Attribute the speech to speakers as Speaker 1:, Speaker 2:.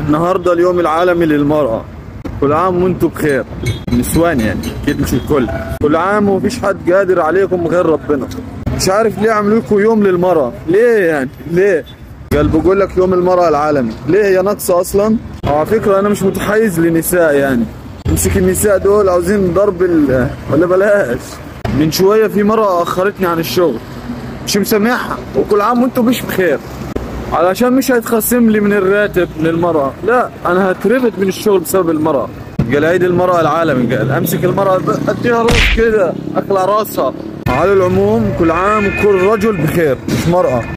Speaker 1: النهارده اليوم العالمي للمرأة كل عام وانتم بخير نسوان يعني اكيد مش الكل كل عام ومفيش حد قادر عليكم غير ربنا مش عارف ليه عملوا لكم يوم للمرأة ليه يعني ليه قال بقول لك يوم المرأة العالمي ليه هي ناقصة اصلا على فكرة انا مش متحيز لنساء يعني امسك النساء دول عاوزين ضرب ال ولا بلاش من شوية في مرأة اخرتني عن الشغل مش مسامحها وكل عام وانتم مش بخير علشان مش هيتخصم لي من الراتب للمرأة لا انا هترفد من الشغل بسبب المرأة قال عيد المرأة العالمي قال امسك المرأة اديها راس كده اخلع راسها على العموم كل عام وكل رجل بخير مش مرأة